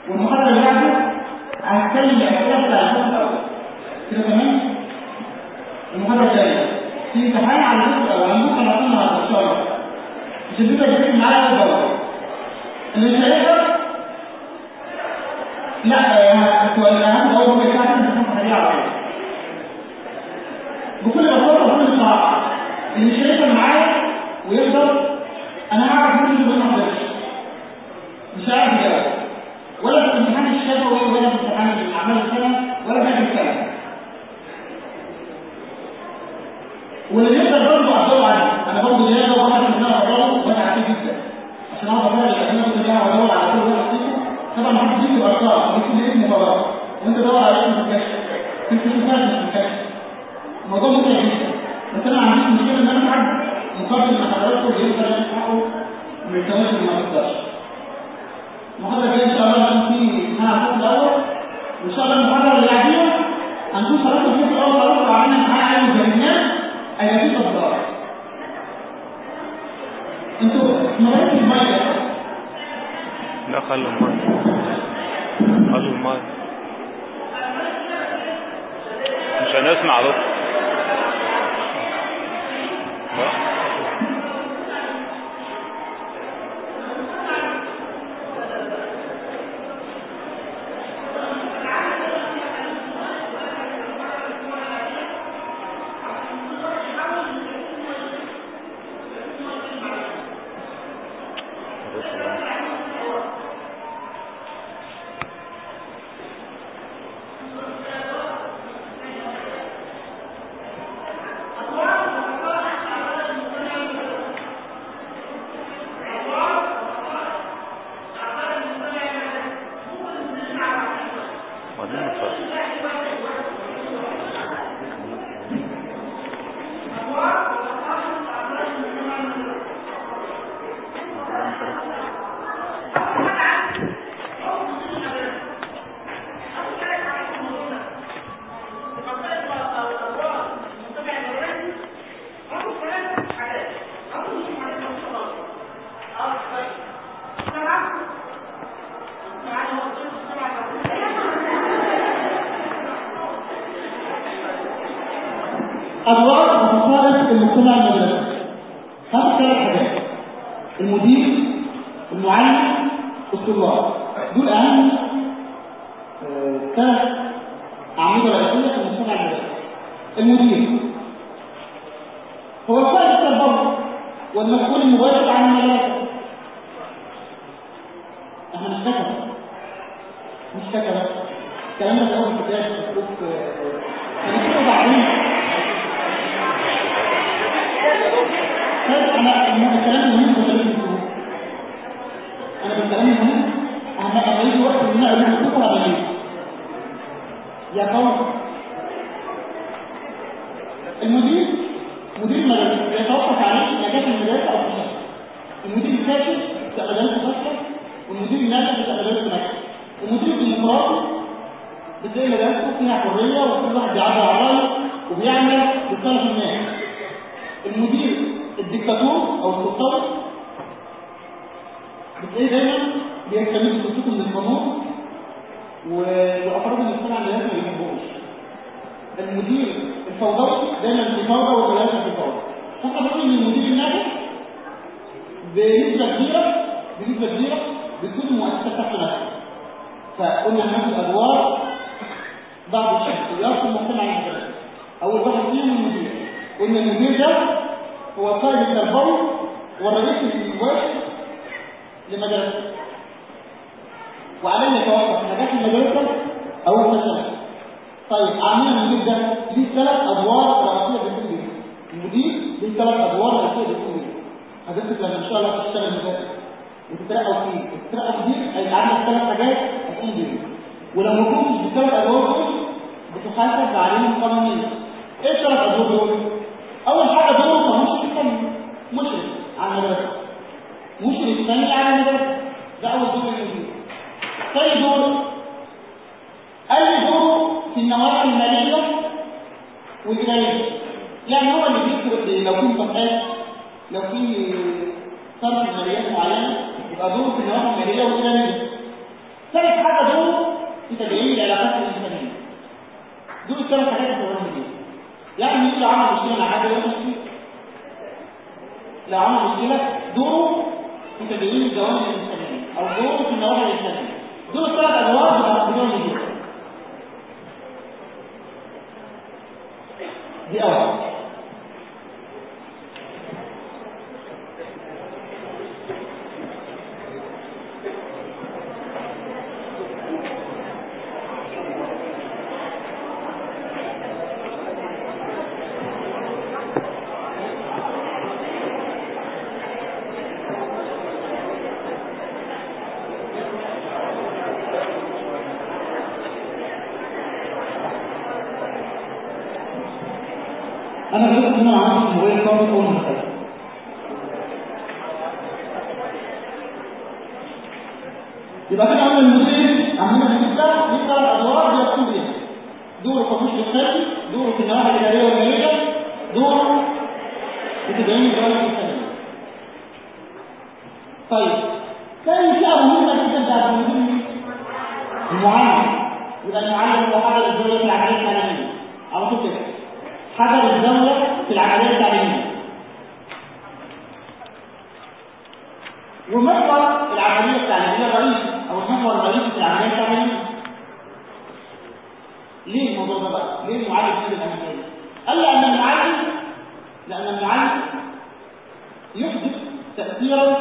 والمحاضرة اللي بعده هنتكلم الأسئلة بتاع الجزء الأول كده تمام؟ المحاضرة الجاية في امتحان على الجزء الأول هنبص على طول النهارده إن شاء الله مش هتبقى تذاكر معايا أول بأول اللي مش هيقدر لا هتبقى هاخد أول ربع ساعة كده امتحان سريع على طول بكل بساطة وبكل صراحة اللي مش هيقدر معايا ويقدر أنا هعرف مين اللي ما قدرش مش هعرف يجاوب ولا في الامتحان الشفوي ولا في امتحان الاعمال السنه ولا في الكلام واللي يقدر برضه ادور عليه انا برضه ليا دور واحد من انا بدور وانا عارف جدا عشان انا بدور الاسئله كلها وادور على كل واحد فيكم طبعا ما حدش يكتب ارقام بيكتب اسمه خلاص وانت دور على اسمه في الكشف تكتب اسمك مش في الكشف الموضوع ممتع جدا بس انا ما عنديش مشكله ان انا حد مقابل مع حضراتكم يقدر ياخد حقه من التواجد اللي ما تقدرش المحاضرة الجاية إن شاء الله هنكون في امتحان على الفصل الأول وإن شاء الله المحاضرة اللي بعديها هنكون خلاص الفصل الأول خلاص وعملنا امتحان عالي وجميعنا هيبقى فيه تطبيقات. أنتوا مراكز المية لا خلوا الماء خلوا الماء مش هنسمع بس لا. وبعدين نتفرج. أدوار وخصائص المجتمع المدرسي خمس ثلاث حاجات المدير المعلم الطلاب دول أهم آه، ثلاث أعمدة رئيسية في المجتمع المدرسي المدير هو القائد التربوي والمسؤول المباشر عن المدرسة احنا مش كتبة مش كتبة الكلام ده في أول كتاب في أسلوب هنكتبه بعدين طيب انا انا الكلام مهم ولا لازم تقول انا بالكلام مهم انا انا يجي وقت ان انا اقول لكم ولا ليه يا قوم المدير مدير المدرسه يتوقف عليه نجاح المدرسه او فشلها المدير الفاشل بتبقى مدرسه فاشله والمدير الناجح بتبقى مدرسه ناجحه المدير الديمقراطي بتلاقي مدرسته فيها حريه وكل واحد بيعبر عن رايه وبيعمل لصالح الناس المدير الدكتاتور او السلطان بتلاقيه دايما بيستمد سلطته من القانون وافراد المجتمع اللي لازم ما يحبوش المدير الفوضوي دايما في فوضى وثلاثه في فوضى فاحنا بنقول ان المدير الناجح بنسبه كبيره بنسبه كبيره بتكون المؤسسه تحت نفسه فقلنا هناخد ادوار بعض الشخصيات في المجتمع المدرسي اول واحد فيهم المدير قلنا المدير ده هو القائد التربوي والرئيس المباشر لمدرسة وعليه يتوقف نجاح المدرسة أو فشلها طيب عامل المدير ده ليه ثلاث أدوار رئيسية بيكون بيها المدير ليه ثلاث أدوار رئيسية بيكون بيها حضرتك لما إن شاء الله تشتغل مدرسة وتترقى فيه تترقى مدير هيبقى عندك ثلاث حاجات هتقوم بيهم ولو ما كنتش بالثلاث أدوار دول بتحاسب عليهم قانونيا ايه الثلاث أدوار دول؟ أول حاجة دوره كمشرف فني مشرف على المدرسة مشرف فني على المدرسة ده أول دور المدير ثاني دور قال لي دوره في النواحي المالية والإدارية يعني هو اللي بيكتب لو في مكافآت لو في صرف ماليات معينة يبقى دوره في النواحي المالية والإدارية ثالث حاجة في تدعيم العلاقات الانسانيه دول الثلاث حاجات المهمه دي يعني مين لو عمل مشكله مع حد يوصل فيه لو عمل مشكله دوره في تدعيم الجوانب الانسانيه او دوره في النواحي الانسانيه دول الثلاث ادوار بتبقى بدون دي دي اول انا قلت ان انا عارف الموبايل كام اول ما دخلت يبقى كده عامل المدير عملنا بالنسبه ليه ثلاث ادوار بيقوم بيها دوره كفوش الخارجي دوره في النواحي الاداريه والماليه دوره في تدعيم الجوانب الانسانيه طيب ثاني فئه مهمه جدا بتاعت المدير المعلم يبقى المعلم هو حاجه الدوله في العمليه التعليميه على طول كده حجر الدولة في العملية التعليمية ومحور العملية التعليمية الرئيسي أو المحور الرئيسي في العملية التعليمية ليه الموضوع ده بقى؟ ليه المعلم في الأهمية؟ قال لأن المعلم لأن المعلم يحدث تأثيرا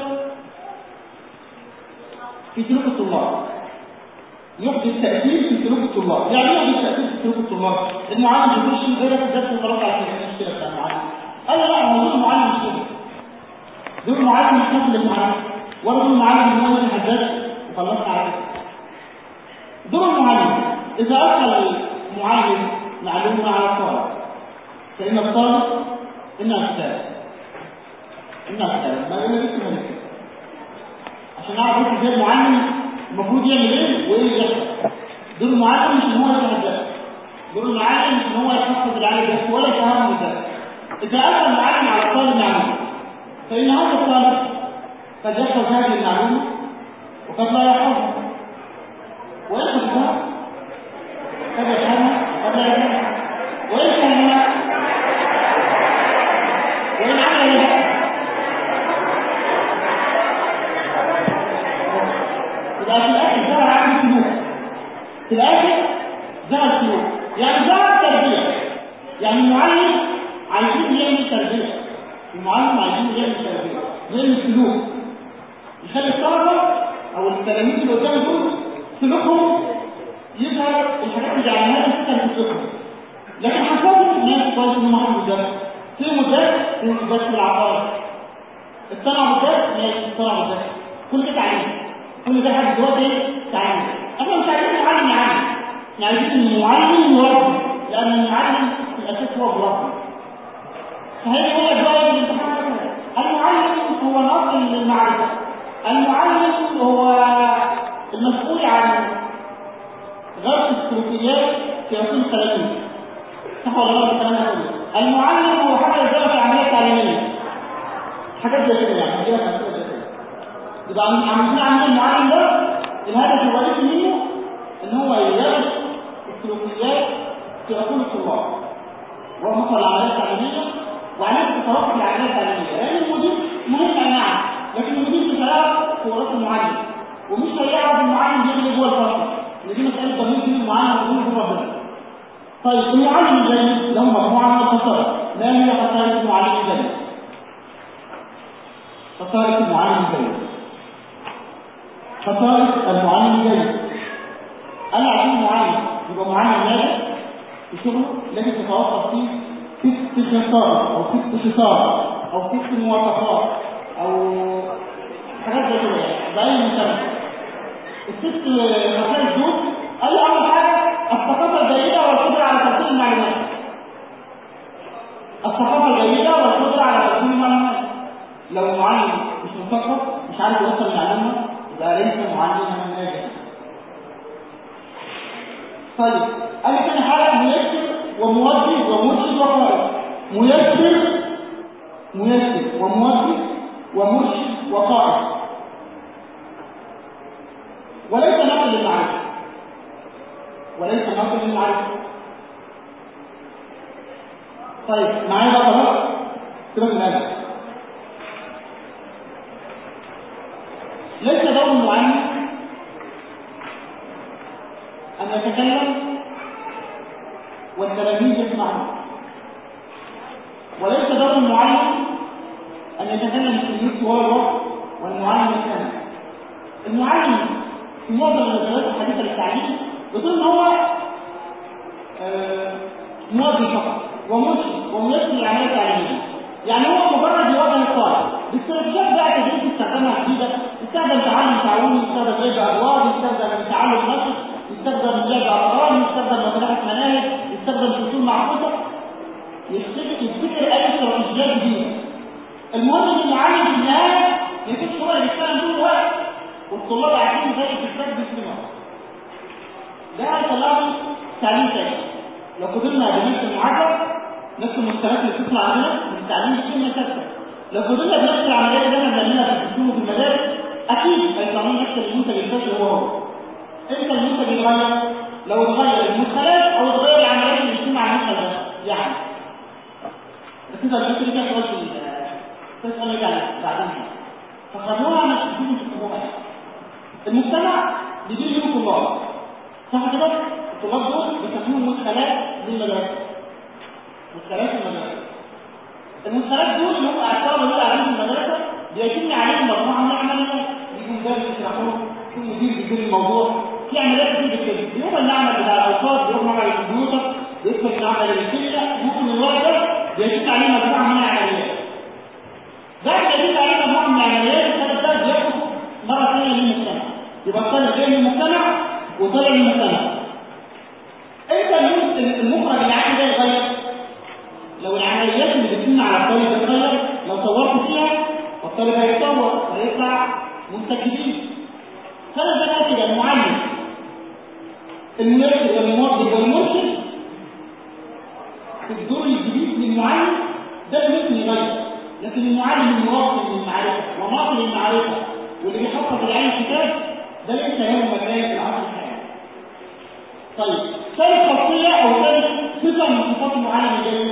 في سلوك الطلاب يحدث تأثير في سلوك الطلاب يعني ايه يحدث تأثير في سلوك الطلاب المعلم يخش غيرك الدرس وخلاص على كده المشكله بتاع المعلم قال لا هو دور المعلم مش كده دور المعلم مش مثل المعلم ولا دور المعلم ان هو يحدث وخلصنا على كده دور المعلم اذا ادخل المعلم معلومه على الطالب فان الطالب انها استاذ انها استاذ ما يقول لك اسمه عشان اعرف انت ازاي المعلم المفروض يعمل ايه وايه اللي يحصل دور المعلم مش ان هو يتحدث دور المعلم مش ان هو يحفظ العالم بس ولا يفهم ده اذا اخذ المعلم على الطالب معلومه فان هذا الطالب قد يحفظ هذه المعلومه وقد لا يحفظها ويحفظها قد يفهمها قد لا يفهمها وان فهمها وان عمل بها يبقى في الاخر ظهر عنده سلوك في الاخر ظهر سلوك يعني ظهر تربيه يعني المعلم عايزين يعمل تربيه المعلم عايزين يعمل تربيه يعمل سلوك يخلي الطلبه او التلاميذ اللي قدام دول سلوكهم يظهر الحاجات اللي عملها تستهدف في سلوكهم لكن حسب الناس كويس ان هم مدرس في مدرس في مدرس في العقارات اطلع مدرس ماشي اطلع مدرس كل ده تعليم كل ده حاجه دلوقتي ايه تعليم احنا مش عايزين معلم يعلم احنا عايزين المعلم يربي لان المعلم في الاساس هو مربي فهي يقول لك بقى الامتحان المعلم هو ناقل للمعرفه المعلم هو المسؤول عن غرس السلوكيات في عصور الثلاثين صح ولا غلط الكلام ده كله المعلم هو حاجه زي في العمليه التعليميه حاجات زي كده يعني كده يبقى عاملين عاملين المعلم ده الهدف الرئيسي منه ان هو يدرس السلوكيات في عقول الطلاب ومثل العمليه التعليميه وعليه التصرف في العمليه التعليميه لان المدير مهم نعم لكن المدير مش هيعرف قدرات المعلم ومش هيعرف المعلم بيعمل ايه جوه الفصل ان دي مساله ضمير بين المعلم وبين جوه ربنا طيب المعلم الجيد له مجموعه من الخصائص ما هي خصائص المعلم الجيد؟ خصائص المعلم الجيد خصائص المعلم الجيد انا عايز معلم يبقى معلم ناجح في شغله لازم تتوقف فيه ست خصائص او ست خصال او ست مواصفات او حاجات زي كده باي مسمى الست خصائص دول قال اول حاجه الثقافه الجيده والقدره على تلقين المعلومات الثقافه الجيده والقدره على تلقين المعلومات لو معلم مش مثقف مش عارف يوصل المعلومه يبقى ليس معلما ناجحا طيب قال ثاني حاجه ميسر وموجه ومرشد وقائد ميسر ميسر وموجه ومرشد وقائد وليس نقل للمعرفه وليس ناقل للمعرفة طيب معايا بقى خلاص سيبك من هذا ليس دور المعلم أن يتكلم والتلاميذ يسمعون وليس دور المعلم أن يتكلم في النفس ولا الوقت والمعلم يستمع المعلم في معظم النظريات الحديثة للتعليم بتقول إن هو آه، موجه فقط ومرشد وميسر العملية التعليمية يعني هو مجرد يوجه الطالب باستراتيجيات بقى تدريس استخدامها جديدة يستخدم تعلم تعاوني يستخدم لعب أدوار يستخدم تعلم نفس يستخدم لعب أطفال يستخدم مصالحة مناهج يستخدم فصول معروفة يفتكر يفتكر أي استراتيجيات جديدة المهم ان المعلم في النهايه يكون هو اللي بيشتغل طول الوقت والطلاب عايزين زي في الكتاب بيسمعوا ده هيطلعوا تعليم تاني لو قدرنا بنفس المعادله نفس المستويات اللي بتطلع عندنا من التعليم الشيء كثر لو قدرنا بنفس العمليات اللي احنا بنعملها في الدكتور وفي المدارس اكيد هيطلع لنا نفس المنتج الفاشل هو هو امتى المنتج يتغير؟ لو اتغير المدخلات او اتغير العمليات اللي بتتم على المدخل ده يعني بس انت الفكره دي كانت في تسأل رجع بعدين فخلوها مش تكونوا تفهموها المجتمع بيجي له طلاب صح كده؟ الطلاب دول بيسموهم مدخلات للمدرسة مدخلات المدرسة المدخلات دول اللي هم الطلبة اللي قاعدين في المدرسة بيتم عليهم مجموعة من العمليات يجوا مدرس يشرح لهم في مدير بيدير الموضوع في عمليات كتير كده بيروح المعمل بتاع الاوقات بيروح معمل الكمبيوتر بيدخل معمل الكيمياء ممكن الوقت ده بيتم عليه مجموعة من العمليات بعد ما يجب عليه مجموعه من العمليات الثالث ده بياخد مره ثانيه للمجتمع يبقى الطالب جاي من المجتمع وطالع من المجتمع امتى المخرج العام ده يتغير لو العمليات اللي بتتم على الطالب تتغير لو طورت فيها فالطالب هيتطور وهيطلع منتج جديد فانا ده كده المعلم الميسر والموظف والمرشد في الدور الجديد للمعلم ده اللي ممكن يغير لكن المعلم المواصل للمعرفة وناقل المعرفة واللي بيحفظ العين الكتاب ده ليس له مكان في العصر الحالي. طيب ثالث خاصية أو ثالث صفة من صفات المعلم الجيد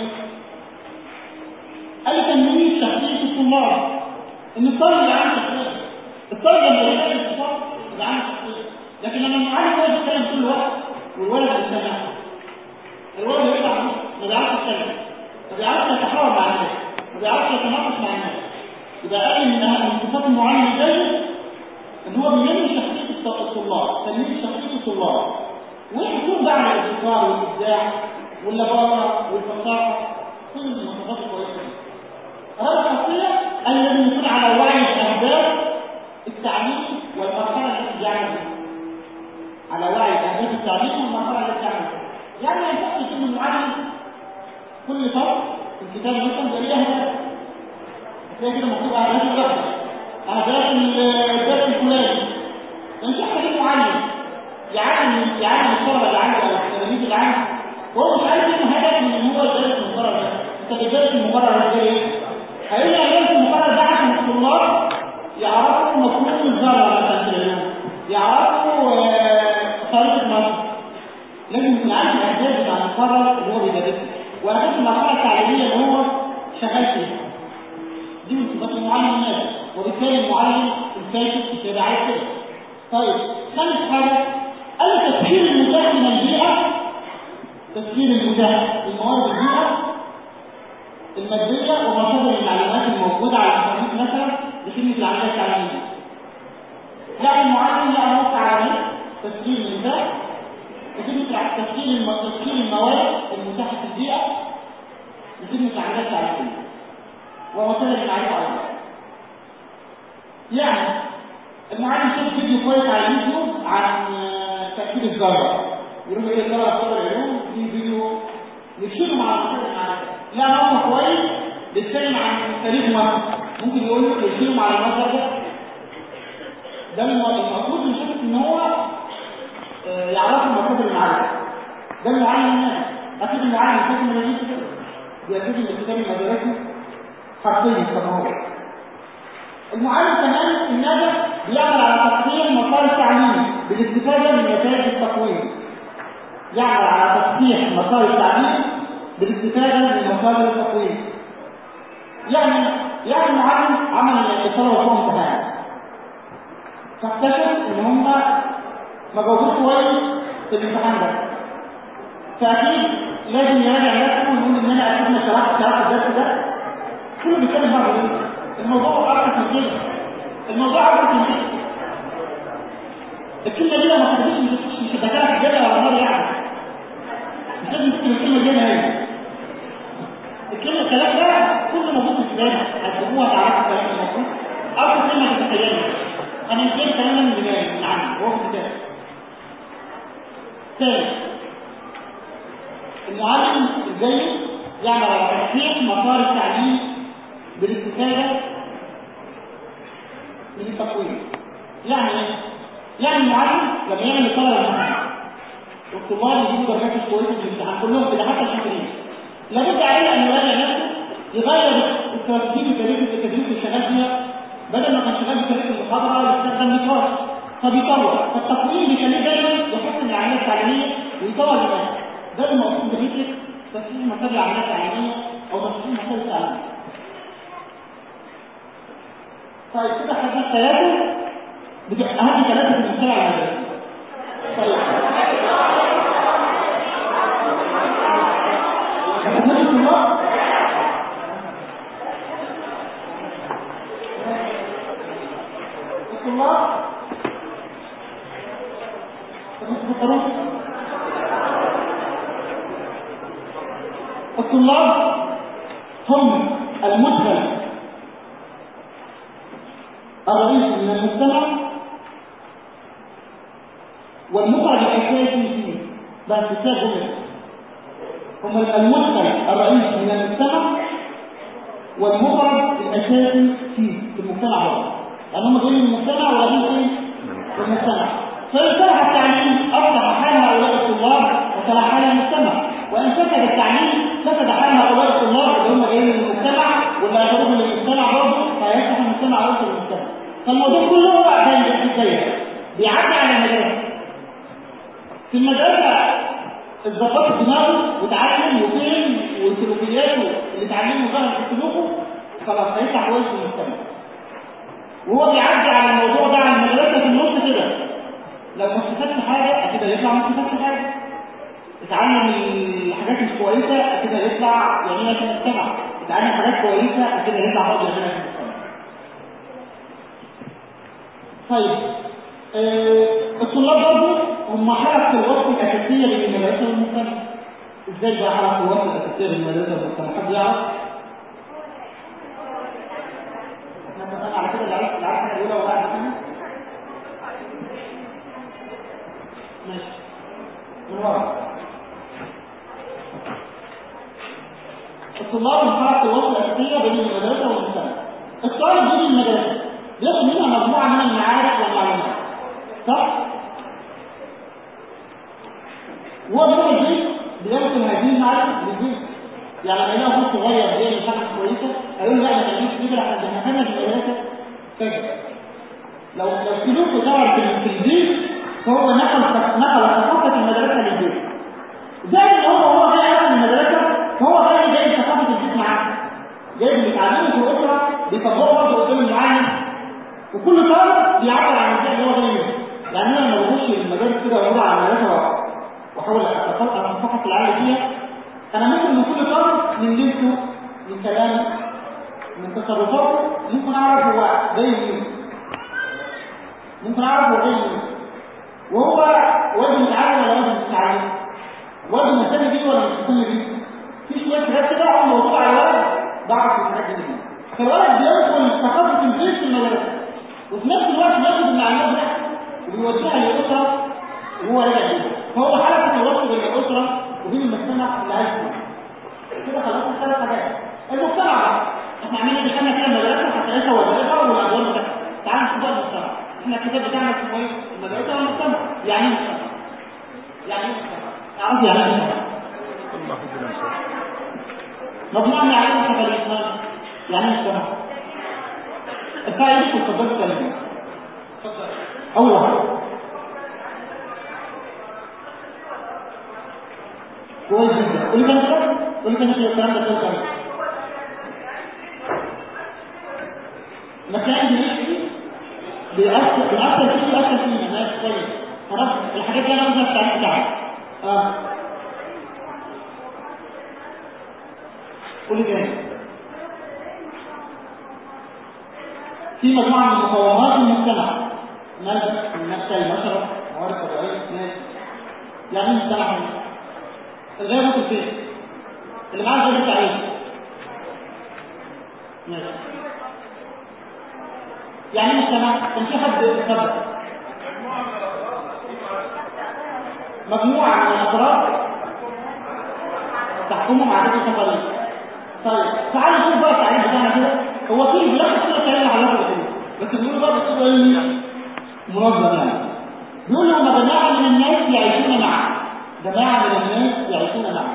قال تنمية شخصية الطلاب إن الطالب اللي عنده شخصية الطالب لما يلاقي الصفات يبقى عنده شخصية لكن لما المعلم هو بيتكلم طول الوقت والولد بيستمع الولد بيطلع ما بيعرفش يتكلم ما بيعرفش يتحاور مع الناس ما بيعرفش يتناقش مع الناس يبقى قال من من صفات المعلم الجيد ان هو بينمي شخصيه الطلاب تنميه شخصيه الطلاب ويحكم بقى على الابتكار والابداع واللباقه والفصاحه كل المواصفات الكويسه دي هذا الشخصيه الذي يكون على وعي باهداف التعليم والمرحله التي يعمل بها على وعي باهداف التعليم والمرحله التي يعمل بها يعني ما ينفعش يكون المعلم كل فصل الكتاب مثلا ده ليه اهداف هتلاقي كده مكتوب اهداف الوحده اهداف الدرس الفلاني مش محتاج معلم يعلم يعلم الطلبه اللي عنده او التلاميذ اللي عنده وهو مش عايز يكون هدف من ان هو يدرس المقرر ده انت بتدرس المقرر ده ايه؟ هيقول لي هدرس المقرر ده عشان الطلاب يعرفوا مفهوم الذره مثلا في العلوم يعرفوا طريقه مصر لازم يكون عارف الاهداف بتاع المقرر اللي هو بيدرسه واهداف المرحله التعليميه اللي هو شغال فيها دي من صفات المعلم الناجح وبالتالي المعلم الفاشل يبقى عايز كده طيب خامس حاجه قال تسخير المتاح من البيئه تسخير المتاح الموارد البيئه الماديه ومصادر المعلومات الموجوده على الانترنت مثلا لخدمه العمليه التعليميه يعني المعلم له موقع على النت تسجيل المتاح لخدمه تسجيل تسجيل المواد المتاحه في البيئه لخدمه العمليه التعليميه ومصادر المعرفه ايضا يعني المعلم شاف فيديو كويس على اليوتيوب عن تأكيد الذرة يروح ايه الذرة في العلوم في فيديو يكشفه مع مصادر المعرفة لا موقع كويس بيتكلم عن تاريخ مصر ممكن يقول له يكشفه على المصدر ده ده المفروض نشوف ان هو يعرفوا مصادر المعرفة ده المعلم الناس اكيد المعلم يشوف من الجيش كده بيكتب الكتاب المدرسي حرفيا كما هو المعلم كمان الناجح بيعمل على تقرير مسار التعليم بالاستفادة من نتائج التقويم يعمل على تصحيح مسار التعليم بالاستفادة من مصادر التقويم يعني يعني المعلم عمل الطلبة وهو امتحان فاكتشف ان هم ما جاوبوش كويس في الامتحان ده فاكيد لازم يراجع نفسه ويقول ان انا اكيد ما شرحت شرحت الدرس ده كله بيتكلم بعض الموضوع ابسط من كده الموضوع ابسط من كده الكلمه دي لو ما خدتش مش مش هتدخلك الجنه ولا النار يعني مش لازم تكتب الكلمه دي هنا الكلمه الكلام ده كله موجود في الكتاب هتجيبوها تعرفوا الكلام الموجود اول كلمه تتخيلها انا جايب كلام من دماغي من عندي هو في الكتاب ثالث المعلم الجيد يعمل على تصحيح مسار التعليم بالاستفاده من التقويم يعني ايه؟ يعني المعلم لما يعمل الطلبه الامتحان والطلاب يجيبوا درجات مش كويسه في الامتحان كلهم كده حتى الشاطرين لابد عليه ان يراجع نفسه يغير استراتيجيه طريقه التدريس اللي شغال فيها بدل ما كان شغال بطريقه المحاضره يستخدم نقاش فبيطور فالتقويم بيخليه دايما يحسن العمليه التعليميه ويطور الناس ده المقصود بفكره تصحيح مسار العمليه التعليميه او تصحيح مسار التعليم طيب كده خدنا ثلاثه بتبقى اهم ثلاثه في المسار العمليه طيب أكملت الله الطلاب تفكرون الطلاب هم المدخل الرئيسي من المجتمع والمخرج الاساسي فيه بس كده هم المدخل الرئيسي من المجتمع والمخرج الاساسي فيه في المجتمع هو يعني هم جايين من المجتمع وراجعين ايه؟ في المجتمع فإن صلح التعليم أصلح حال هؤلاء الطلاب وصلح حال المجتمع وإن فسد التعليم فسد حال هؤلاء الطلاب اللي هم جايين من المجتمع واللي هيخرجوا من المجتمع برضه فيفتح المجتمع ويوصل للمجتمع فالموضوع كله هو زي الزي بيعدي على المدرسة في المدرسة الظباط دماغه وتعلم وفهم وسلوكياته اللي اتعلمه ظهر في سلوكه خلاص هيفتح كويس في المجتمع وهو بيعدي على الموضوع ده على المدرسة في النص كده لو ما استفدتش حاجة أكيد هيطلع ما استفدتش حاجة اتعلم الحاجات مش كويسة أكيد هيطلع يعملها في المجتمع اتعلم حاجات كويسة أكيد هيطلع برضه يعملها في المجتمع طيب آه الطلاب برضه هم حلقة الوصف الأساسية بين المدرسة والمجتمع ازاي بقى حلقة الوصف الأساسية بين المدرسة والمجتمع حد يعرف؟ احنا اتفقنا على كده اللي عارف اللي عارف الأولى وقاعد هنا ماشي من ورا الطلاب من حلقة الوصف الأساسية بين المدرسة والمجتمع الطالب بين المدرسة بياخد منها مجموعة من المعارف والمعلومات صح؟ وهو بيروح البيت بياخد هذه المعارف بالبيت يعني لما يلاقي اخوه صغير بيعمل حاجه كويسه هيقول لا ما تعملش كده احنا بنهتم بالمدرسه كده لو لو سلوكه ظهر في البيت فهو نقل نقل ثقافه المدرسه للبيت زي ما هو هو جاي من المدرسه فهو جاي جاي ثقافه البيت معاه جاي بيتعلمه في الاسره بيطبقه برضه قدام المعلم وكل طالب بيعبر عن البيئه اللي هو جاي منها يعني انا لما بخش المدارس كده وادور على المدرسه واحاول اتفقد العالم فيها انا ممكن من كل طالب من لبسه من كلامه من تصرفاته ممكن اعرف هو جاي منين ممكن اعرف هو جاي منين وهو واد متعلم ولا واد مش متعلم واد مهتم بيه ولا مش مهتم بيه في شويه حاجات كده هم موضوع على الولد بعرف الحاجات دي فالولد بيدخل ثقافه البيت في المدرسه وفي نفس الوقت بياخد المعلومات ده وبيوجهها للاسره وهو راجع بيها فهو حلقه الوصل بين الاسره وبين المجتمع اللي عايش فيه كده خلاص ثلاث حاجات المجتمع احنا عمالين دخلنا كده المدرسه هتلاقيها وظائفها والادوار بتاعتها تعال نشوف بقى المجتمع احنا كده بتعمل في كويس المدرسه والمجتمع يعني ايه مجتمع يعني ايه مجتمع اعرف يعني ايه مجتمع مجموعه من علوم الحضاره الاسلام يعني ايه مجتمع الفائده في التطبيق التعليمي اول واحد كويس جدا قول لي كام كده قول لي كام كده الكلام ده كويس قوي مكان بيحكي بيأثر بيأثر فيه بيأثر فيه الناس كويس خلاص الحاجات دي انا عاوزها في التعريف بتاعي اه قول لي تاني في مجموعة من مقومات المجتمع مادة النفس البشرة موارد طبيعية ناس يعني ايه مجتمع الغير ممكن فين اللي معاه زي التعريف ماشي يعني ايه مجتمع كان في حد سبب مجموعة من الأفراد تحكمهم عادات سفرية طيب تعالوا نشوف بقى التعريف بتاعنا كده هو في بياخد كده كلام على الوقت بس بيقولوا بقى بصوره ايه منظم يعني بيقول هم جماعه من الناس يعيشون معا جماعه من الناس يعيشون معا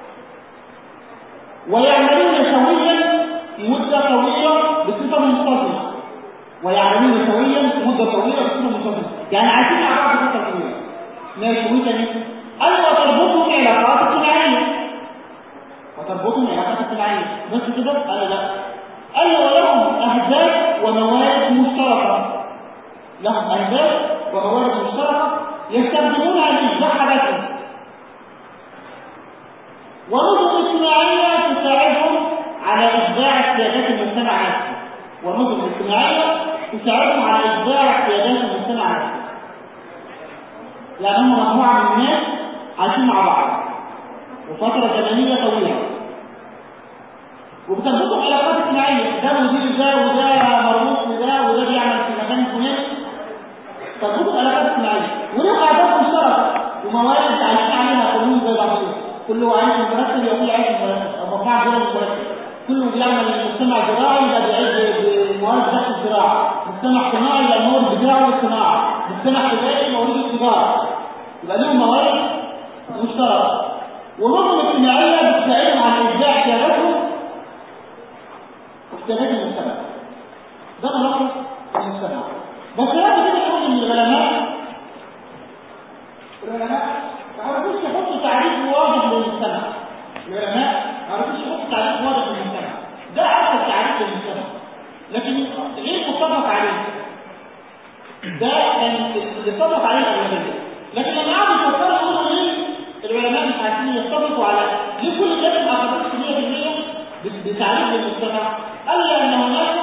ويعملون سويا مده طويله بصفه منتظمه ويعملون سويا مده طويله بصفه منتظمه يعني عايشين مع بعض فتره طويله ماشي وتاني ايوه تربطهم علاقات اجتماعيه وتربطهم علاقات اجتماعيه بس كده قال لا قال ولهم أهداف وموارد مشتركة لهم أهداف وموارد مشتركة يستخدمونها لإصلاح حالاتهم ونظم اجتماعية تساعدهم على إبداع احتياجات المجتمع نفسه ونظم اجتماعية تساعدهم على إبداع احتياجات المجتمع نفسه يعني هم مجموعة من الناس عايشين مع بعض وفترة زمنية طويلة وبتربطهم علاقات اجتماعيه ده مدير ده وده مربوط بده وده بيعمل في مكان الفلاني تربطهم علاقات اجتماعيه ولهم اهداف مشتركه وموارد عايشين عليها كلهم زي بعضهم كله عايش مرتب يقول عايش مرتب او مجموعه دول مرتب كله بيعمل مجتمع زراعي يبقى بيعد بموارد دخل الزراعه مجتمع صناعي يبقى الموارد بتاعه الصناعه مجتمع تجاري موارد التجاره يبقى لهم موارد مشتركه ونظم اجتماعيه بتساعدهم على ابداع احتياجاتهم احتياجات المجتمع ده ملخص المجتمع بس لازم كده نقول ان العلماء العلماء ما عرفوش يحطوا تعريف واضح للمجتمع العلماء ما عرفوش يحطوا تعريف واضح للمجتمع ده احسن تعريف للمجتمع لكن غير متفق عليه ده كان اللي اتفق عليه الاغلبيه لكن لما قعدوا يفكروا يقولوا ايه العلماء مش عارفين يتفقوا على ليه كل ده ما اعتقدش 100% بتعريف للمجتمع قال ان هناك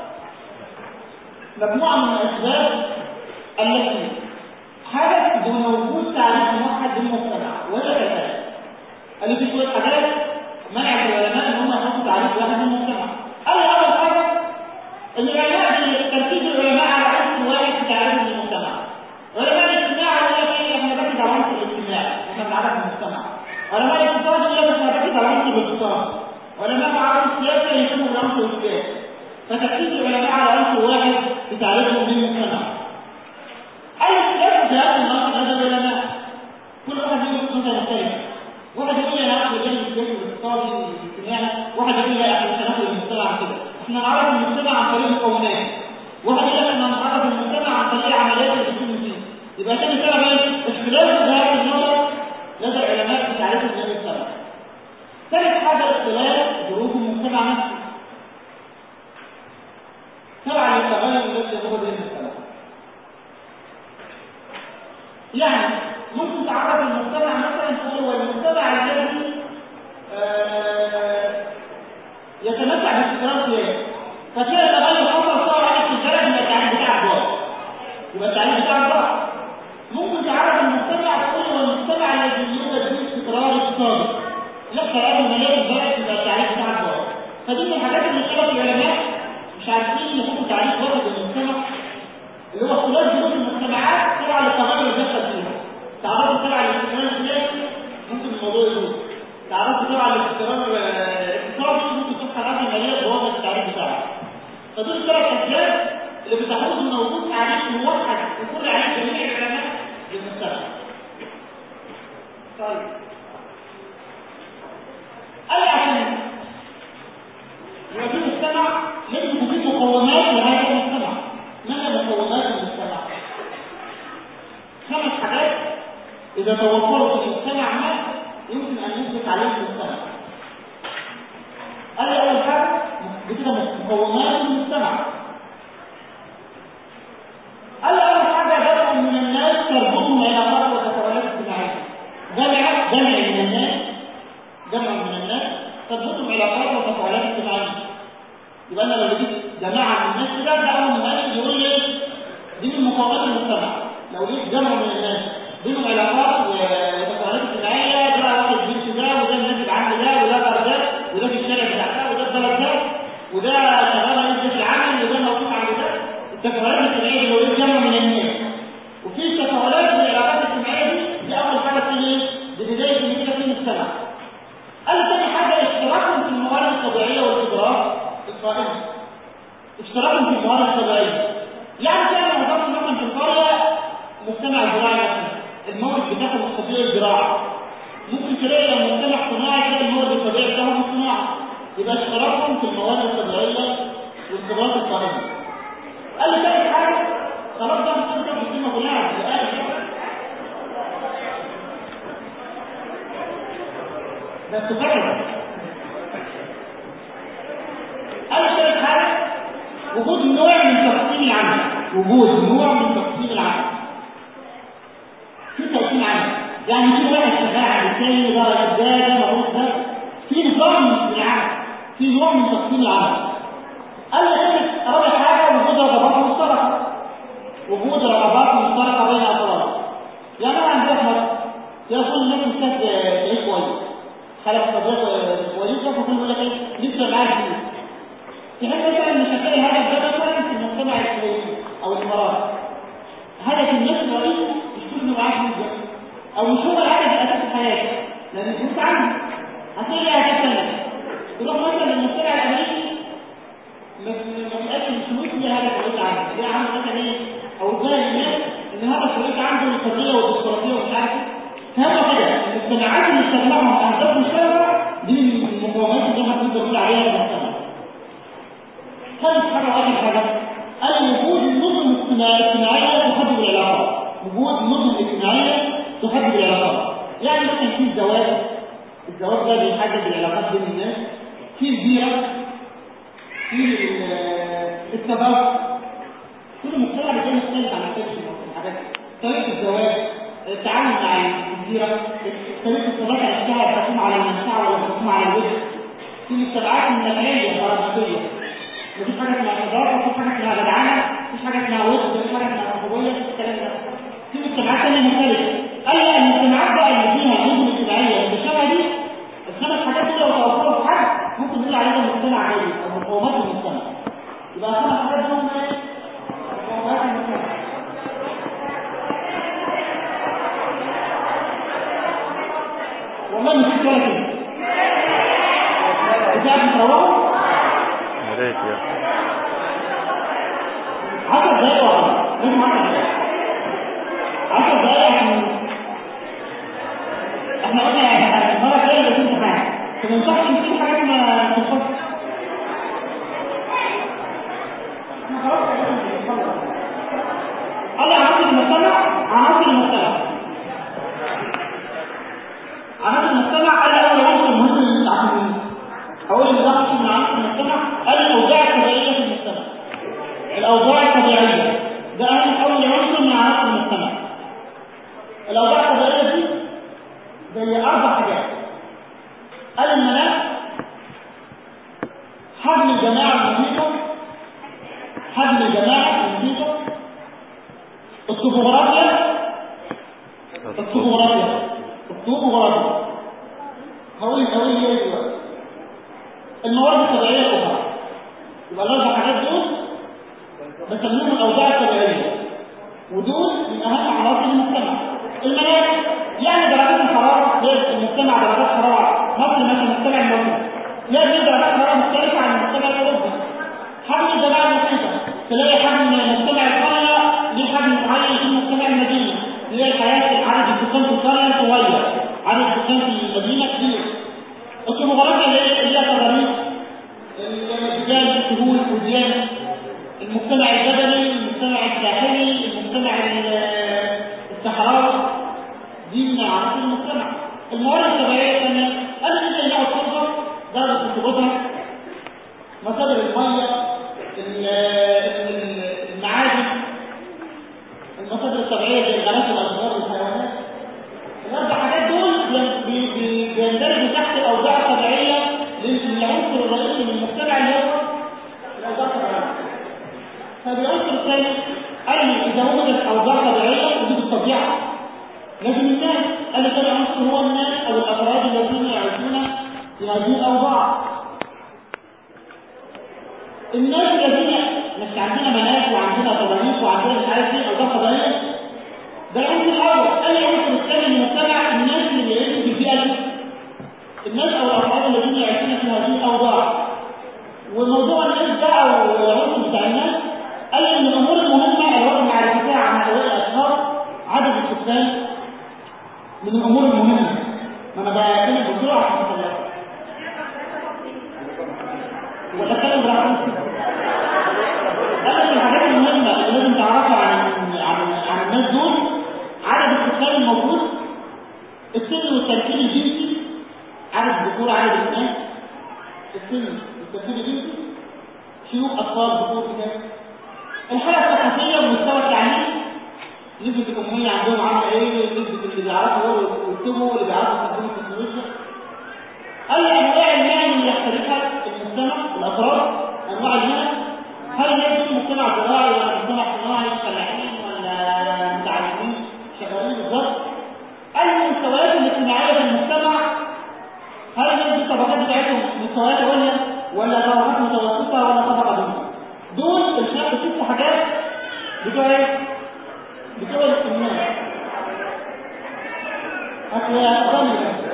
مجموعه من الاسباب التي حدث دون وجود تعريف موحد للمجتمع وهي كذلك قال في شويه حاجات منعت العلماء ان هم يحطوا تعريف واحد للمجتمع قال اول حاجه ان العلماء تركيز العلماء على عنصر واحد في تعريف للمجتمع علماء الاجتماع يقول لك ايه احنا بنركز على عنصر الاجتماع احنا بنعرف المجتمع علماء الاقتصاد يقول لك احنا بنركز على عنصر الاقتصاد علماء معارف السياسة يهتموا بالعنصر السياسي فتركيز العلماء على عنصر واحد بتعريفهم للمجتمع أي اختلاف في هذا العنصر هذا العلماء كل واحد يقول نظرة مختلفة واحد يقول انا هاخد الجانب السياسي والاقتصادي والاجتماعي واحد يقول لا احنا مش هناخد المجتمع كده احنا نعرف المجتمع عن طريق المكونات واحد يقول احنا نعرف المجتمع عن طريق العمليات اللي بتكون فيه يبقى تاني سبب ايه؟ اختلاف في هذا النظر لدى العلماء في تعريفهم للمجتمع ثالث حاجة اختلاف ظروف المجتمع نفسه تبع للتغير الذي هو بين المجتمع يعني ممكن تعرف المجتمع مثلا تقول هو المجتمع الذي آه يتمتع باستقرار سياسي فتلاقي تغير حصل صار عليك في البلد يبقى التعريف بتاعك ضاع يبقى التعريف بتاعك ضاع ممكن تعرف المجتمع تقول هو المجتمع الذي يوجد فيه استقرار اقتصادي لا كلام الملاك البلد يبقى التعريف بتاعك ضاع فدي من الحاجات اللي شبه العلماء مش عارفين يحطوا تعريف واحد للمجتمع اللي هو اختلاف ظروف المجتمعات تبع للتغير اللي بيحصل فيها تعرفوا تبع الاستقرار السياسي ممكن الموضوع يدور تعرفوا تبع الاستقرار الاقتصادي ممكن تفتح هذه الماليه بوضع التعريف بتاعها فدول الثلاث اسباب اللي بتحوز من وجود تعريف موحد يكون عليه جميع العلماء للمجتمع طيب قال عشان يبقى في مجتمع لازم يكون فيه مقومات لهذا المجتمع ما هي مقومات المجتمع؟ خمس حاجات إذا توفرت في المجتمع ما يمكن ان يثبت عليه في المجتمع قال لي اول حاجه بتبقى مقومات المجتمع قال لي اول حاجه جمع من الناس تربطهم علاقات وتفاعلات اجتماعيه جمع جمع من الناس جمع من الناس تربطهم علاقات وتفاعلات اجتماعيه يبقى انا لو جبت جماعه من الناس كده ده اول مؤشر يقول لي دي من مقومات المجتمع لو لقيت جمع من الناس بينهم علاقات وتفاعلات اجتماعيه ده واحد بنت ده وده الناس عند ده وده درجات وده في الشارع بتاع ده وده البلد ده وده شغال رئيس في العمل وده موجود عند ده التفاعلات الاجتماعيه دي لو لقيت جمع من الناس وفي التفاعلات والعلاقات الاجتماعيه دي دي اول حاجه بتيجي ببدايه ان انت في المجتمع قال ثاني حاجه اشتراكهم في الموارد الطبيعيه والقدرات القائمه اشتراكهم في الموارد الطبيعيه يعني كان نظام مثلا في القريه مجتمع زراعي مثلا المورد بتاعهم الطبيعي الزراعه ممكن تلاقي لو مجتمع صناعي تلاقي المورد الطبيعي بتاعهم الصناعه يبقى اشتراكهم في الموارد الطبيعيه والقدرات القائمه قال لي ثالث حاجه خلاص بقى مش هنكتب الكلمه كلها في الاخر بس فكره قال لي ثالث حاجه وجود نوع من تقسيم العمل وجود نوع من تقسيم العمل في تقسيم عمل يعني في واحد شغال على الثاني ده ده ده مبروك ده في نظام من العمل في نوع من تقسيم العمل قال لي ثالث رابع حاجه وجود رغبات مشتركه وجود رغبات مشتركه بين الافراد يعني انا عندي احمد يقول الناس مستاذ تعيش كويس خلق صديق كويسه فكل يقول لك ايه لسه معاك فلوس تحس مثلا ان شكل هدف ده مثلا في المجتمع الاسلامي او الامارات هدف الناس الرئيسي مش كل معاه فلوس بس او مش هو الهدف الاساسي في حياته لان الفلوس عنده هتلاقي اهداف ثانيه تروح مثلا للمجتمع الامريكي ما بيبقاش الفلوس هي هدف الرئيسي عنده ليه عنده مثلا ايه او رجال الناس ان هدف الرئيسي عنده القضيه والديمقراطيه ومش عارف فهم كده المجتمعات اللي استخدمهم اهداف مشتركه دي من المقومات اللي احنا بنقول عليها في المجتمع ثالث حاجة وآخر حاجة قال وجود النظم الاجتماعية تحدد العلاقات وجود نظم اجتماعية تحدد العلاقات يعني مثلا في الزواج الزواج ده بيحدد العلاقات بين الناس في البيئة في التبادل كل مجتمع بيكون مختلف عن الثاني الحاجات طريقة الزواج التعامل مع الجزيرة طريقة الصداقة نفسها بتقوم على المنفعة ولا بتقوم على الوجه في المجتمعات النقلية البرمجية مفيش حاجه اسمها صداقه مفيش حاجه اسمها جدعنه مفيش حاجه اسمها وسط مفيش حاجه اسمها صحوبيه الكلام ده في مجتمعات ثانيه مختلفه قال لي المجتمعات بقى اللي فيها نظم اجتماعيه المشابهه دي الخمس حاجات دول لو توفروا في حد ممكن نقول عليهم مجتمع عادي او مقومات المجتمع يبقى الخمس حاجات دول هم ايه؟ مقومات المجتمع والله مش كده كده بتاعت مصورهم يا ريت يا عشر دقايق واحدة لازم عشر دقايق عشر دقايق عشان احنا قلنا المرة الجاية اللي كنت حاجة فما ينفعش نسيب حاجات ما تخص احنا خلاص قال لي عناصر المجتمع عناصر المجتمع عناصر المجتمع قال لي اول عنصر مهم اللي انت عارفينه اول عنصر من عناصر المجتمع قال لي الاوضاع الطبيعيه في المجتمع الاوضاع الطبيعيه ده اهم اول عنصر من عناصر المجتمع الاوضاع الطبيعيه دي زي اربع حاجات قال المناخ حجم الجماعه المحيطه حجم الجماعه المحيطه الطبوغرافيا الطبوغرافيا الطبوغرافيا هقول لك هقول لك ايه دلوقتي المواد الطبيعيه الاخرى يبقى الاربع حاجات دول بسميهم الاوضاع الطبيعيه ودول من اهم عناصر المجتمع المناخ يعني درجات الحراره غير المجتمع درجات حراره مصر مثلا المجتمع المصري لا في درجات حراره مختلفه عن المجتمع الاوروبي حجم الجماعه المحيطه تلاقي حجم مجتمع القريه ليه حجم معين في المجتمع المديني تلاقي الحياه عدد السكان في القريه صغير عدد السكان في المدينه كبير الطبوغرافيا اللي هي تضاريس الجبال السهول الوديان المجتمع الجبلي المجتمع الساحلي المجتمع الصحراوي دي من عناصر المجتمع الموارد الطبيعيه الثانيه انا مش نوع التربه درجه رطوبتها مصادر الميه ال- ال- المعادن المصادر الطبيعيه زي الغابات والاشجار والحيوانات الاربع حاجات دول بي- بي- بي- بيندرجوا تحت الاوضاع الطبيعيه للعنصر الرئيسي من المجتمع اللي هو الاوضاع الطبيعيه فالعنصر الثاني قال لي اذا وجدت اوضاع طبيعيه وجود الطبيعه لازم الناس قال لي ثاني عنصر هو الناس او الافراد الذين يعيشون في هذه الاوضاع الناس الذين مش عندنا مناخ وعندنا طبيعيات وعندنا مش عارف ايه اوضاع طبيعيه ده العنصر الاول قال لي العنصر الثاني من المجتمع الناس اللي بيعيشوا في البيئه دي الناس او الافراد الذين يعيشون في هذه الاوضاع وموضوع الناس ده او العنصر بتاع الناس قال لي من الامور المهمه الوضع معرفتها عن هؤلاء الاشخاص عدد السكان من الامور المهمه ما انا بتكلم بسرعه عشان أخلص. ولا اتكلم براحتي قال لك الحاجات المهمه اللي لازم تعرفها عن عن عن الناس دول عدد السكان الموجود السن والتركيب الجنسي عدد الذكور عدد الاناث السن والتركيب الجنسي شيوخ اطفال ذكور اناث الحاله الثقافيه ومستوى التعليم نسبة الأمية عندهم عاملة إيه؟ نسبة اللي بيعرفوا يقروا ويكتبوا واللي بيعرفوا يستخدموا التكنولوجيا. قال لي أنواع المهن اللي يحترفها المجتمع الأفراد أنواع المهن هل الناس في مجتمع زراعي ولا مجتمع صناعي فلاحين ولا متعلمين شغالين بالظبط؟ قال لي المستويات الاجتماعية في المجتمع هل الناس دي الطبقات بتاعتهم مستويات عليا ولا طبقات متوسطة ولا طبقة دون؟ دول الشاب ست حاجات بتوع ايه؟ بتوع الناس أصل أظن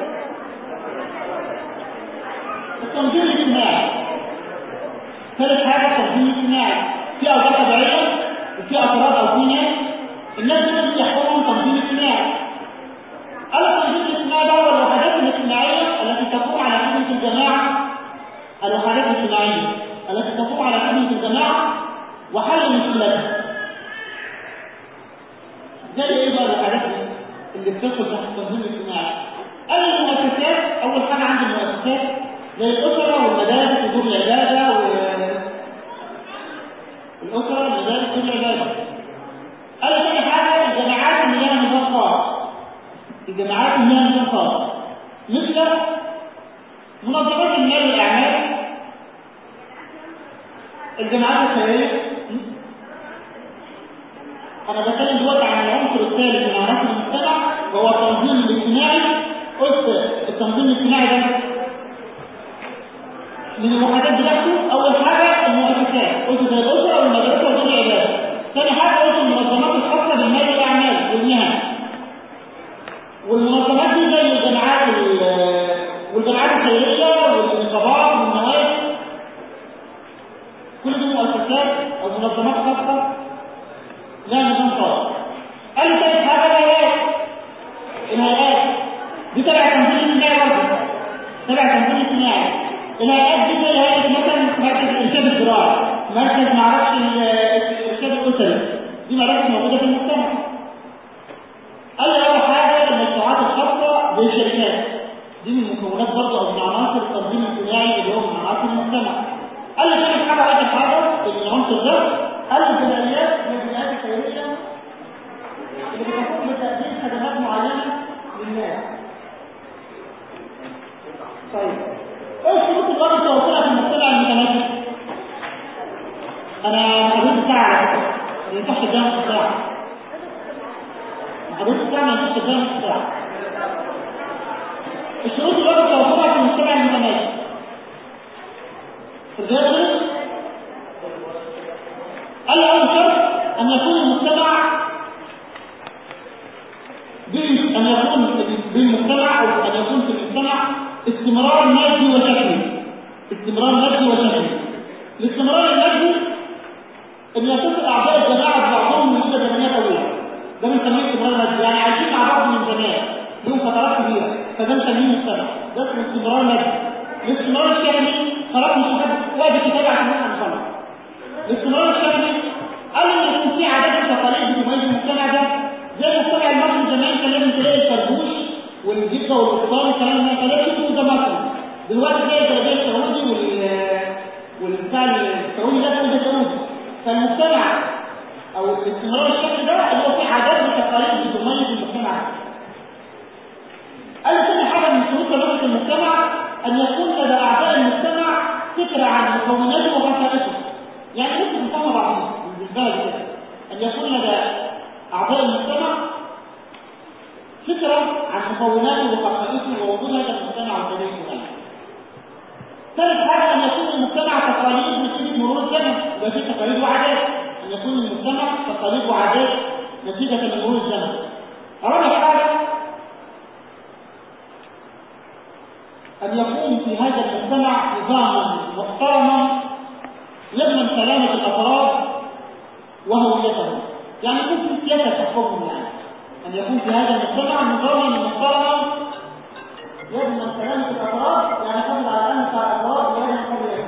التنظيم الاجتماعي ثالث حاجة التنظيم الاجتماعي في أوضاع طبيعية وفي أفراد أو في ناس الناس دول اللي يحكمهم تنظيم اجتماعي قال التنظيم الاجتماعي ده هو الوحدات الاجتماعية التي تقوم على خدمة الجماعة الوحدات الاجتماعية التي تقوم على خدمة الجماعة وحل مشكلاتها زي ايه بقى الوحدات اللي بتدخل تحت التنظيم الاجتماعي قال المؤسسات اول حاجه عند المؤسسات زي الاسره والمدارس ودور العباده و الاسره والمدارس ودور العباده قال ثاني حاجه الجماعات اللي لها نظام خاص الجماعات اللي لها نظام خاص مثل منظمات المال والاعمال الجماعات الخيريه انا بتكلم دلوقتي عن العنصر الثالث من عناصر المجتمع وهو التنظيم الاجتماعي قلت التنظيم الاجتماعي ده من الوحدات بتاعته اول حاجه المؤسسات قلت زي الاسره والمدرسه ودور العباده ثاني حاجه قلت المنظمات الخاصه بالمال والاعمال والمهن والمنظمات دي زي الجماعات ال- والجماعات الخيريه والنقابات والنوادي كل دي مؤسسات او منظمات خاصه لا نظام خاص قال لي ثالث حاجه الهيئات الهيئات دي تبع التنظيم الاجتماعي برضه تبع التنظيم الاجتماعي الهيئات دي زي هيئه مثلا مركز الارشاد الزراعي مركز معرفش ال- الارشاد الاسري دي مراكز موجوده في المجتمع قال لي اول حاجه المشروعات الخاصه بالشركات دي من المكونات برضه او من عناصر التنظيم الاجتماعي اللي هو من عناصر المجتمع قال لي ثالث حاجه اخر حاجه العنصر ده قال لي الجمعيات هي الجمعيات الخيريه اللي بتقوم بتقديم خدمات معينه للناس طيب ايه الشروط اللي انا توصلها في المجتمع المتمدد انا حضرتك ساعه على فكره ما ينفعش قدام نص ساعه حضرتك ساعه ما ينفعش قدام نص ساعه الشروط اللي انا توصلها في المجتمع المتمدد الرجال قال لي اول شرط ان يكون المجتمع بال- ان يكون بالمجتمع او ان يكون في المجتمع استمرار مادي وشكلي استمرار مادي وشكلي الاستمرار المادي ان يتصل اعضاء الجماعه ببعضهم لمده زمنيه طويله ده بنسميه استمرار مادي يعني عايشين مع بعض من زمان لهم فترات كبيره فده نسميه مجتمع ده اسمه استمرار مادي الاستمرار الشكلي خلاص مش هناخد وقت كتابه عشان نخلص الاستمرار الشكلي قال ان يكون في عادات وتقاليد بتميز المجتمع ده زي المجتمع المصري زمان كان لازم تلاقي الفربوش والجبه والقطان الكلام ده كلام كله ده مثلا دلوقتي جاي الدرجات السعودي وال والبتاع السعودي ده كله ده سعودي فالمجتمع او الاستمرار الشكل ده اللي هو في عادات وتقاليد بتميز المجتمع قال ثاني حاجه من شروط سلامه المجتمع ان يكون لدى اعضاء المجتمع فكره عن مكوناته وخصائصه يعني ممكن نفهم بعضنا بالنسبه لي كده ان يكون لدى اعضاء المجتمع فكره عن مكوناته وخصائصه ووجود هذا المجتمع وتاريخه يعني ثالث حاجه ان يكون المجتمع تقاليد نتيجه مرور الزمن يبقى في تقاليد وعادات ان يكون المجتمع تقاليد وعادات نتيجه لمرور الزمن رابع حاجه أن يكون في هذا المجتمع نظاما محترما يضمن سلامة الأفراد وهويتهم يعني ممكن سياسة تحكمهم يعني أن يكون في هذا المجتمع نظاما محترما يضمن سلامة الأفراد يعني يحافظ على الأمن بتاع الأفراد ويضمن حريتهم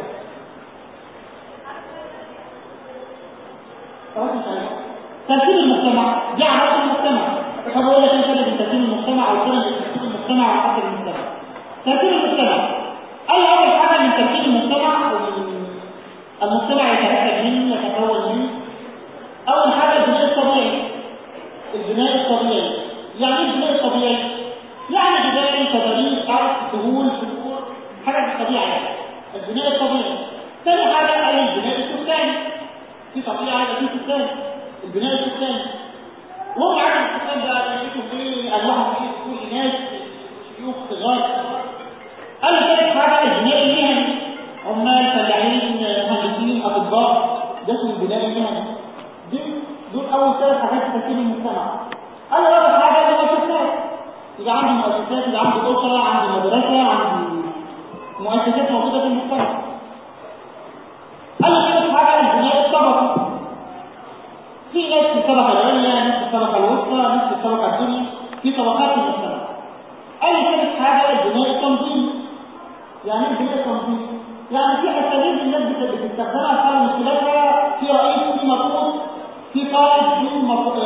ترتيب المجتمع دي علاقة المجتمع طب أقول لك أنت بين ترتيب المجتمع أو كلمة ترتيب المجتمع وعقد المجتمع ترتيب المجتمع أي أول حاجة من ترتيب المجتمع المجتمع يتركب منه يتكون منه أول حاجة البناء الطبيعي البناء الطبيعي يعني ايه البناء الطبيعي؟ يعني جبال تضاريس أرض سهول صخور حاجة في الطبيعة يعني البناء الطبيعي ثاني حاجة قال البناء السكاني في طبيعة يبقى في سكان البناء السكاني وهم عارف السكان بقى يشوفوا فيه أنواعهم فيه كل ناس شيوخ صغار قال ثالث حاجة البناء المهني عمال فلاحين مهندسين أطباء ده اسمه البناء المهني دي دول أول ثلاث حاجات في ترتيب المجتمع قال رابع حاجة المؤسسات يبقى عندي مؤسسات يبقى عندي أسرة عندي مدرسة عندي مؤسسات موجودة في المجتمع قال ثالث حاجة البناء الطبقي في ناس في الطبقة العليا ناس في الطبقة الوسطى ناس في الطبقة الدنيا في طبقات في المجتمع أي ثالث حاجة البناء التنظيمي يعني ايه البناء التنظيمي؟ يعني في أساليب الناس بتستخدمها في حل مشكلاتها في رئيس في مطلوب في قائد في مط...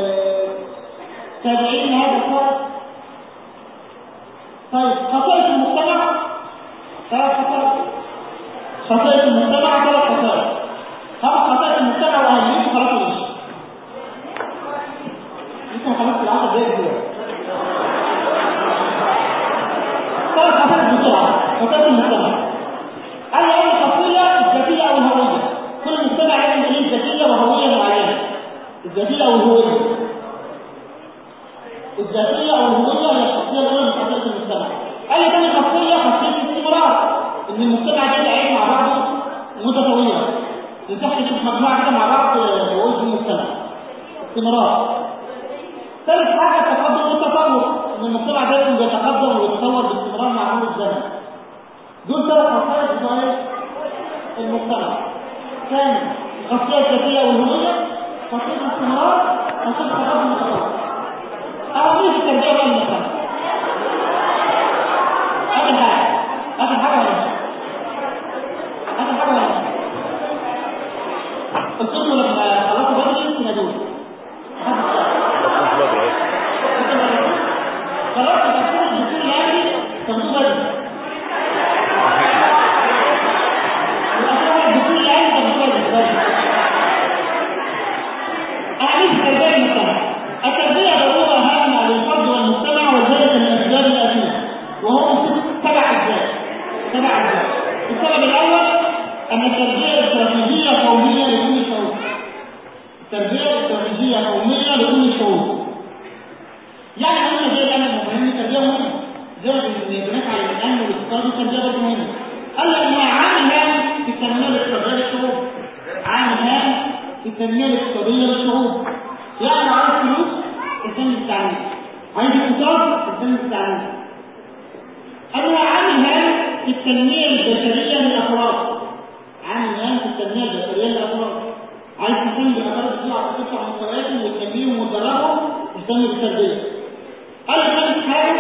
تابعين لهذا القائد طيب خصائص المجتمع ثلاث خصائص خصائص المجتمع ثلاث خصائص خمس خصائص المجتمع وأهميته خلاص وش لسه خلاص العشر دقايق دول ثلاث خصائص بسرعة خصائص المجتمع قال لي أول خاصية الذاتية أو الهوية كل مجتمع عنده ليه ذاتية وهوية معينة الذاتية أو الهوية الذاتية أو الهوية هي الخاصية الأولى من خصائص المجتمع قال لي ثاني خاصية خاصية الاستمرار إن المجتمع ده يعيش مع بعضه مدة طويلة يصح نشوف مجموعة كده مع بعض بقول في المجتمع استمرار ثالث حاجة التقدم والتطور إن المجتمع دايما بيتقدم ويتطور باستمرار مع مرور الزمن دول ثلاث خصائص بتوع المجتمع ثاني الخاصية الذاتية والهوية خاصية الاستمرار خاصية التقدم والتطور أهمية التربية بقى المجتمع آخر حاجة آخر حاجة ولا آخر حاجة ولا قلت له لما خلصوا بدري تنادوني خلاص الدكتور الدكتور يعني تنادوه بدري التربية ضرورة هامة للفرد والمجتمع وذلك من الأسباب الآتية وهو سبع أسباب سبع أسباب السبب الأول أن التربية استراتيجية قومية لكل شعوب التربية استراتيجية قومية لكل الشعوب يعني قلنا زي الأمن مهم التربية مهمة زي ما بنسعى للأمن والاقتصاد التربية برضه مهمة قال لأنها عامل هام في التنمية الاقتصادية للشعوب عامل هام في التنمية الاقتصادية للشعوب يعني عايز فلوس تهتم بالتعليم عايز اقتصاد تهتم بالتعليم أنها عامل هام في التنمية البشرية للأفراد عامل هام في التنمية البشرية للأفراد عايز تهتم بالأفراد بتوع ترفع مستوياتهم وتنميهم وتدربهم تهتم بالتربية قال ثالث حاجة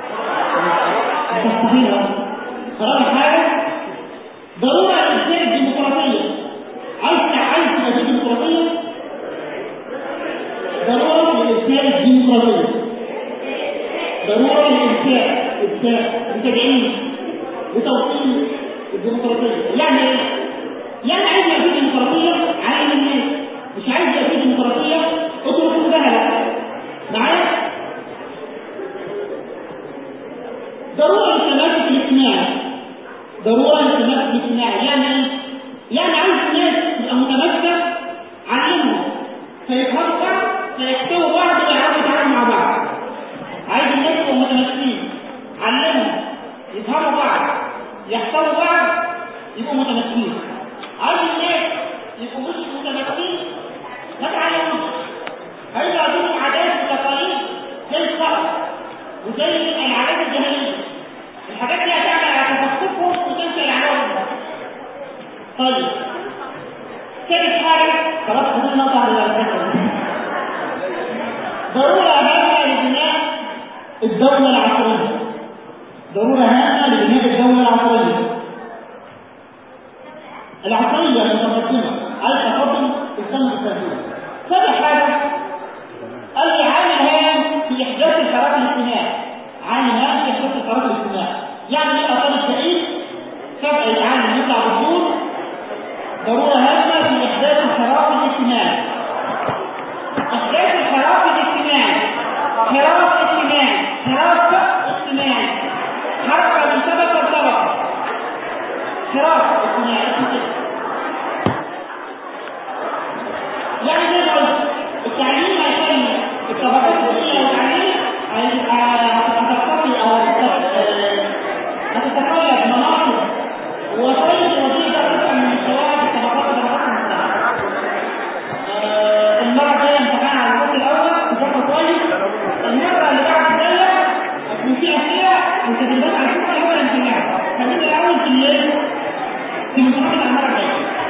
تستحيلها رابع حاجة ضرورة إنشاء الديمقراطية عايز عايز تبقى في ديمقراطية ضرورة لإنشاء الديمقراطية ضرورة للإنسان إنسان لتدعيم لتوصيل الديمقراطية يعني إيه؟ يعني عايز يبقى في ديمقراطية عالم الناس مش عايز يبقى في ديمقراطية اترك سهلة معايا؟ ضرورة للتماسك الاجتماعي ضرورة للتماسك الاجتماعي يعني ايه؟ يعني عايز الناس تبقى متماسكة علمهم فيفهموا بعض فيكتبوا بعض ويعرفوا يتعاملوا مع بعض عايز الناس يبقوا متماسكين علمهم يفهموا بعض يحتووا بعض يبقوا متماسكين عايز الناس يبقوا مش متماسكين ما تعلموش هيبقى عندهم عادات وتقاليد زي الصعب وزي العادات الجاهليه الحاجات دي هتعمل على تفككهم وتنشئ عليهم طيب ثالث حاجه خلاص خلينا نقطع على الفكره ضروره هامه لبناء الدوله العصريه ضروره هامه لبناء الدوله العصريه العصريه المتقدمه على تقدم الزمن التاريخي سابع حاجه قال لي عامل هام في احداث الحراك الاجتماعي عامل هام في احداث الحراك الاجتماعي يعني ايه اطار التعيش سبع العالم يطلع بالدور ضروره هامه في احداث الحراك الاجتماعي احداث الحراك الاجتماعي حراك اجتماعي حراك اجتماعي حركه من طبقه لطبقه حراك اجتماعي اسمه كده يعني زي ما قلت التعليم عشان الطبقات الدينية والتعليم هتتقي او هتتقيد مناصب ووسائل وظيفة تبقى من مستويات الطبقات الطبقات المختلفة. المرة الجاية امتحان على الفصل الأول تذاكر كويس المرة اللي بعد الجاية هيكون في أسئلة وتدريبات على الفصل الأول امتحان خلينا الأول في الليل في امتحان المرة الجاية